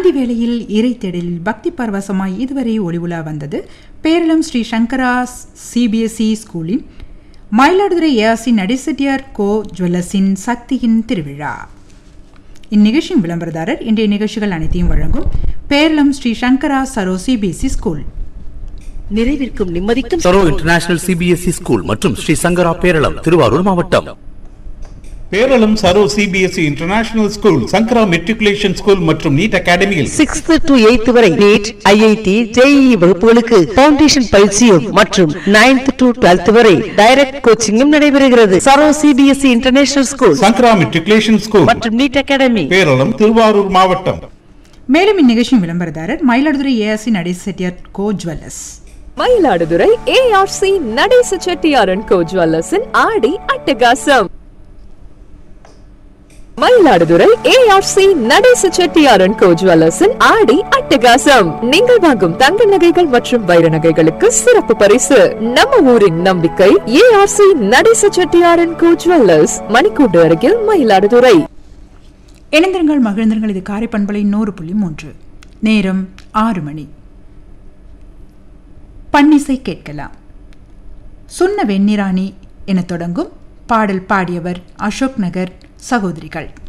அந்தி வேளையில் இறை தேடலில் பக்தி பரவசமாய் இதுவரை ஒளிவுலா வந்தது பேரளம் ஸ்ரீ சங்கரா சிபிஎஸ்இ ஸ்கூலின் மயிலாடுதுறை ஏஆர்சி நடிசெட்டியார் கோ ஜுவல்லர்ஸின் சக்தியின் திருவிழா இந்நிகழ்ச்சியின் விளம்பரதாரர் இன்றைய நிகழ்ச்சிகள் அனைத்தையும் வழங்கும் பேரளம் ஸ்ரீ சங்கரா சரோ சிபிஎஸ்இ ஸ்கூல் நிறைவிற்கும் நிம்மதிக்கும் சரோ இன்டர்நேஷனல் சிபிஎஸ்இ ஸ்கூல் மற்றும் ஸ்ரீ சங்கரா பேரளம் திருவாரூர் மாவட்டம் Peralam Saro CBSE international school Sankara matriculation school மற்றும் நீட் அகாடமியில் சிக்ஸ்த் டு எய்த் வரை நீட் ஐஐடி ஜேஇஇ வகுப்புகளுக்கு பவுண்டேஷன் பயிற்சியும் மற்றும் நைன்த் டு டுவெல்த் வரை டைரக்ட் கோச்சிங்கும் நடைபெறுகிறது Saro CBSE international school Sankara matriculation school மற்றும் நீட் அகாடமி பேரளம் திருவாரூர் மாவட்டம் மேலும் இந்நிகழ்ச்சியின் விளம்பரதாரர் மயிலாடுதுறை ஏஆர்சி நடிசெட்டியார் co jewellers Mayiladuthurai ARC Natesa செட்டியாரன் கோ ஜுவல்லர்ஸின் ஆடி அட்டகாசம் மயிலாடுதுறை ஏஆர்சி நடேச செட்டியாரன் கோ ஜுவல்லர்ஸின் ஆடி அட்டகாசம் நீங்கள் வாங்கும் தங்க நகைகள் மற்றும் வைர நகைகளுக்கு சிறப்பு பரிசு நம்ம ஊரின் நம்பிக்கை ஏஆர்சி நடேச செட்டியாரன் கோ ஜுவல்லர்ஸ் மணிக்கூண்டு அருகில் மயிலாடுதுறை இணைந்திருங்கள் மகிழ்ந்திருங்கள் இது காரை பண்பலை நூறு புள்ளி மூன்று நேரம் ஆறு மணி பன்னிசை கேட்கலாம் சுன்ன வெண்ணிராணி என தொடங்கும் பாடல் பாடியவர் அசோக் நகர் சகோதரிகள்